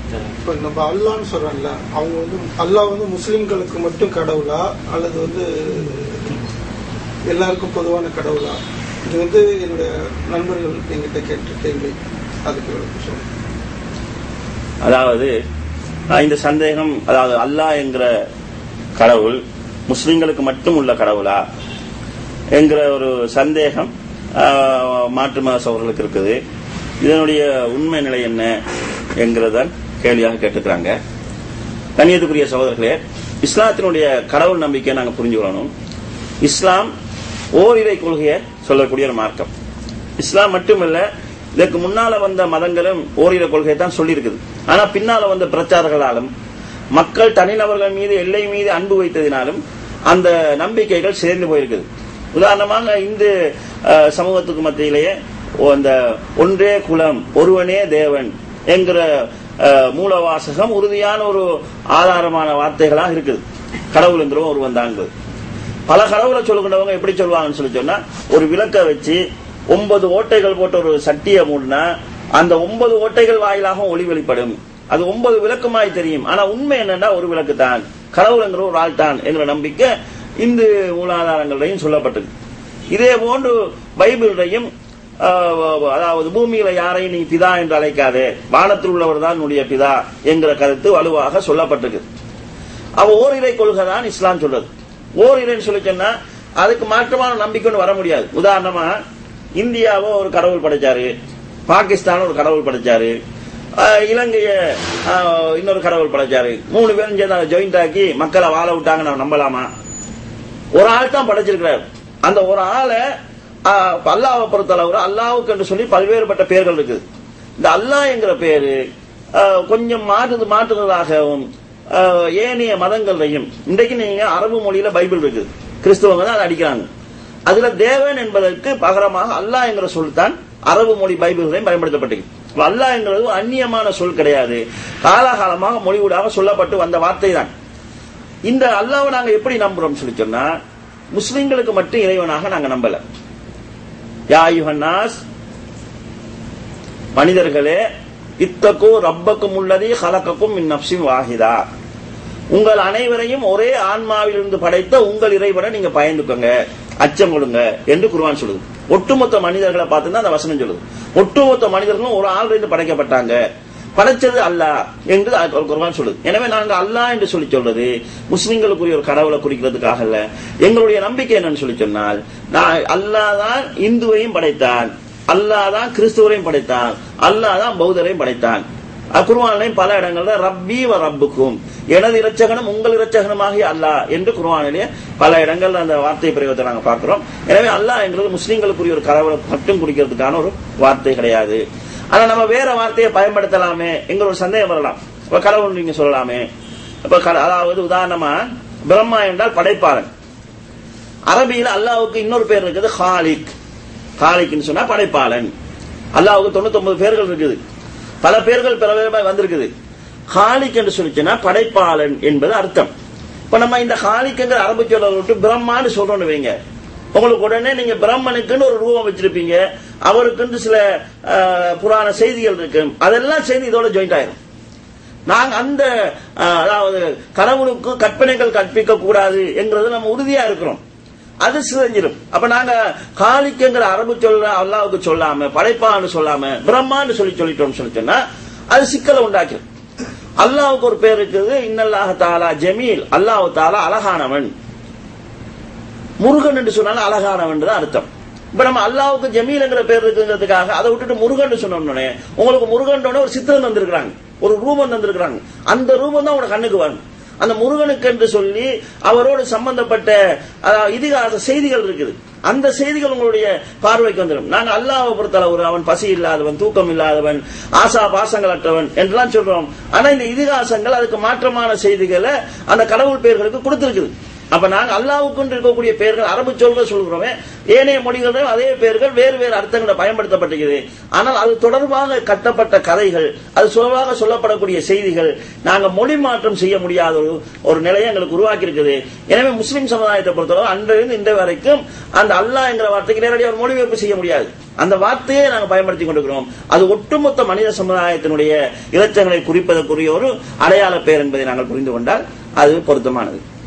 இப்ப நம்ம அல்லான்னு சொல்றோம்ல அவங்க வந்து அல்லாஹ் வந்து முஸ்லிம்களுக்கு மட்டும் கடவுளா அல்லது வந்து எல்லாருக்கும் பொதுவான கடவுளா இது வந்து என்னுடைய நண்பர்கள் என்கிட்ட கேட்ட கேள்வி அதுக்கு விளக்கம் சொல்லுங்க அதாவது அஹ், இந்த சந்தேகம் அதாவது அல்லாஹ் என்கிற கடவுள் முஸ்லிம்களுக்கு மட்டும் உள்ள கடவுளா என்கிற ஒரு சந்தேகம் அஹ், மாற்று மத சகோதரர்களுக்கு இருக்குது இதனுடைய உண்மை நிலை என்ன என்கிறதான் கேள்வியாக கேட்டுக்கிறாங்க கண்ணியத்துக்குரிய சகோதரர்களே இஸ்லாத்தினுடைய கடவுள் நம்பிக்கையை நாங்கள் புரிஞ்சுக்கணும் இஸ்லாம் ஓரிரை கொள்கையை சொல்லக்கூடிய ஒரு மார்க்கம் இஸ்லாம் மட்டுமல்ல இதற்கு முன்னால வந்த மதங்களும் ஓரிரை கொள்கையை தான் சொல்லியிருக்குது ஆனா பின்னால வந்த பிரச்சாரங்களாலும் மக்கள் தனிநபர்கள் மீது எல்லை மீது அன்பு வைத்ததினாலும் அந்த நம்பிக்கைகள் சேர்ந்து போயிருக்குது உதாரணமாக இந்து அஹ், சமூகத்துக்கு மத்தியிலேயே ஓ- அந்த ஒன்றே குலம் ஒருவனே தேவன் என்கிற அஹ், மூலவாசகம் உறுதியான ஒரு ஆதாரமான வார்த்தைகளாக இருக்குது கடவுளுங்கிற ஒருவன் தாங்குது பல கடவுளை சொல்லுகின்றவங்க எப்படி சொல்லுவாங்கன்னு சொல்லி சொன்னா ஒரு விளக்க வச்சு ஒன்பது ஓட்டைகள் போட்ட ஒரு சட்டியை மூடினா அந்த ஒன்பது ஓட்டைகள் வாயிலாக ஒளி வெளிப்படும் அது ஒன்பது விளக்குமாய் தெரியும் ஆனா உண்மை என்னன்னா ஒரு விளக்கு தான் கடவுளுங்கிற ஒரு ஆள் தான் என்கிற நம்பிக்கை இந்து மூலாதாரங்களையும் சொல்லப்பட்டது இதே போன்று பைபிளையும் ஆஹ், அதாவது பூமியில யாரையும் நீ பிதா என்று அழைக்காதே வானத்தில் உள்ளவர் தான் உன்னுடைய பிதா என்கிற கருத்து வலுவாக சொல்லப்பட்டிருக்கு அவ ஓரிரை கொள்கை தான் இஸ்லாம் சொல்றது ஓரிரைன்னு சொல்லி சொன்னா அதுக்கு மாற்றமான நம்பிக்கைன்னு வர முடியாது உதாரணமா இந்தியாவை ஒரு கடவுள் படைச்சாரு பாகிஸ்தான் ஒரு கடவுள் படைச்சாரு ஆஹ் இலங்கைய ஆஹ் இன்னொரு கடவுள் படைச்சாரு மூணு பேரும் சேர்ந்து ஜாயிண்ட் ஆக்கி மக்களை வாழ விட்டாங்க நம்ம நம்பலாமா ஒரு ஆள் தான் படைச்சிருக்கிறார் அந்த ஒரு ஆளை ஆஹ், அல்லாஹ்வை பொறுத்தளவு அல்லாவுக்கு என்று சொல்லி பல்வேறுபட்ட பெயர்கள் இருக்குது இந்த அல்லாஹ் என்கிற பேரு ஆஹ், கொஞ்சம் மாற்றுது மாற்றுறதாகவும் ஆஹ், ஏனைய மதங்களையும் இன்றைக்கு நீங்க அரபு மொழியில பைபிள் இருக்குது கிறிஸ்தவங்க தான் அதை அடிக்கிறாங்க அதுல தேவன் என்பதற்கு பகரமாக அல்லாஹ் என்கிற சொல் தான் அரபு மொழி பைபிள்களையும் பயன்படுத்தப்பட்டது அப்ப அல்லாஹ் என்கிறது ஒரு அந்நியமான சொல் கிடையாது காலாகாலமாக மொழிவூடாக சொல்லப்பட்டு வந்த வார்த்தை தான் இந்த அல்லாவை நாங்க எப்படி நம்புறோம் சொல்லி சொன்னா முஸ்லிம்களுக்கு மட்டும் இறைவனாக நாங்க நம்பல யா யுஹன்னாஸ் மனிதர்களே இத்தக்கு ரப்பக்கும் உள்ளதி ஹலக்கக்கும் மின் நப்சின் வாஹிதா உங்கள் அனைவரையும் ஒரே ஆன்மாவிலிருந்து படைத்த உங்கள் இறைவனை நீங்க பயந்துக்கோங்க அச்சம் கொடுங்க என்று குர்ஆன் சொல்லுது ஒட்டுமொத்த மனிதர்களை பார்த்து தான் அந்த வசனம் சொல்லுது ஒட்டுமொத்த மனிதர்களும் ஒரு ஆள் இருந்து படைக்கப்பட்டாங்க படைச்சது அல்லாஹ் என்று அது குர்ஆன் சொல்லுது எனவே நாங்க அல்லாஹ் என்று சொல்லி சொல்றது முஸ்லிம்களுக்குரிய ஒரு கடவுளை குறிக்கிறதுக்காக அல்ல எங்களுடைய நம்பிக்கை என்னன்னு சொல்லி சொன்னால் நான் அல்லாஹ் தான் இந்துவையும் படைத்தான் அல்லாஹ் தான் கிறிஸ்துவரையும் படைத்தான் அல்லாஹ் தான் பௌத்தரையும் படைத்தான் குர்வானிலையும் பல இடங்கள்ல ரப்பி வ ரப்புக்கும் எனது இரட்சகனும் உங்கள் இரட்சகனுமாகிய அல்லாஹ் என்று குர்வானிலே பல இடங்கள்ல அந்த வார்த்தை பிரயோகத்தை நாங்க பார்க்கிறோம் எனவே அல்லாஹ் என்கிறது முஸ்லிம்களுக்குரிய ஒரு கடவுளை மட்டும் குடிக்கிறதுக்கான ஒரு வார்த்தை கிடையாது ஆனா நம்ம வேற வார்த்தையை பயன்படுத்தலாமே எங்க ஒரு சந்தேகம் வரலாம் இப்ப கடவுள் நீங்க சொல்லலாமே இப்ப கட- அதாவது உதாரணமா பிரம்மா என்றால் படைப்பாளன் அரபியில அல்லாஹ்வுக்கு இன்னொரு பேர் இருக்குது ஹாலிக் ஹாலிக்னு சொன்னா படைப்பாளன் அல்லாஹ்வுக்கு 99 பேர்கள் இருக்குது பல பேர்கள் பல பேருமாய் வந்திருக்குது ஹாலிக் என்று சொல்லிச்சுன்னா படைப்பாளன் என்பது அர்த்தம் இப்ப நம்ம இந்த ஹாலிக்ங்கிற அரபு சொல்ல விட்டு பிரம்மான்னு சொல்றோம்னு வைங்க உங்களுக்கு உடனே நீங்க பிரம்மனுக்குன்னு ஒரு ரூபம் வச்சிருப்பீங்க அவருக்குன்னு சில அஹ், புராண செய்திகள் இருக்கு அதெல்லாம் சேர்ந்து இதோட ஜாயிண்ட் ஆயிரும் நாங்க அந்த அஹ், அதாவது கடவுளுக்கு கற்பனைகள் கற்பிக்க கூடாது என்கிறது நம்ம உறுதியா இருக்கிறோம் அது சிதைஞ்சிரும் அப்ப நாங்க காலிக்குங்கிற அரபு சொல்ல அல்லாவுக்கு சொல்லாம படைப்பான்னு சொல்லாம பிரம்மான்னு சொல்லி சொல்லிட்டோம் சொல்லி சொன்னா அது சிக்கலை உண்டாக்கிடும் அல்லாவுக்கு ஒரு பேர் இருக்குது இன்னல்லாஹ தாலா ஜமீல் அல்லாஹ் தாலா அழகானவன் முருகன் என்று சொன்னாலும் அழகானவன் தான் அர்த்தம் இப்ப நம்ம அல்லாவுக்கு ஜமீல்ங்கிற பேர் இருக்குங்கிறதுக்காக அதை விட்டுட்டு முருகன் சொன்னோம்னே உங்களுக்கு முருகன் ஒரு சித்திரம் தந்திருக்கிறாங்க ஒரு ரூபம் தந்திருக்கிறாங்க அந்த ரூபம் தான் உனக்கு கண்ணுக்கு வரும் அந்த முருகனுக்கு என்று சொல்லி அவரோடு சம்பந்தப்பட்ட அதாவது இதிகாச செய்திகள் இருக்குது அந்த செய்திகள் உங்களுடைய பார்வைக்கு வந்துடும் நாங்க அல்லாஹ்வை பொறுத்தளவு அவன் பசி இல்லாதவன் தூக்கம் இல்லாதவன் ஆசா பாசங்கள் அற்றவன் என்றெல்லாம் சொல்றோம் ஆனா இந்த இதிகாசங்கள் அதுக்கு மாற்றமான செய்திகளை அந்த கடவுள் பெயர்களுக்கு கொடுத்திருக்குது அப்ப நாங்க அல்லாவுக்கு இருக்கக்கூடிய பெயர்கள் அரபு சொல்கள் சொல்கிறோமே ஏனைய மொழிகளிலும் அதே பெயர்கள் வேறு வேறு அர்த்தங்களை பயன்படுத்தப்பட்டிருக்கிறது ஆனால் அது தொடர்பாக கட்டப்பட்ட கதைகள் அது சுலபாக சொல்லப்படக்கூடிய செய்திகள் நாங்க மொழி மாற்றம் செய்ய முடியாத ஒரு ஒரு நிலையை எங்களுக்கு உருவாக்கி இருக்குது எனவே முஸ்லிம் சமுதாயத்தை பொறுத்தளவு அன்றிலிருந்து இந்த வரைக்கும் அந்த அல்லாஹ் என்கிற வார்த்தைக்கு நேரடியாக ஒரு மொழிபெயர்ப்பு செய்ய முடியாது அந்த வார்த்தையை நாங்கள் பயன்படுத்தி கொண்டிருக்கிறோம் அது ஒட்டுமொத்த மனித சமுதாயத்தினுடைய இலச்சங்களை குறிப்பதற்குரிய ஒரு அடையாள பெயர் என்பதை நாங்கள் புரிந்து கொண்டால் அது பொருத்தமானது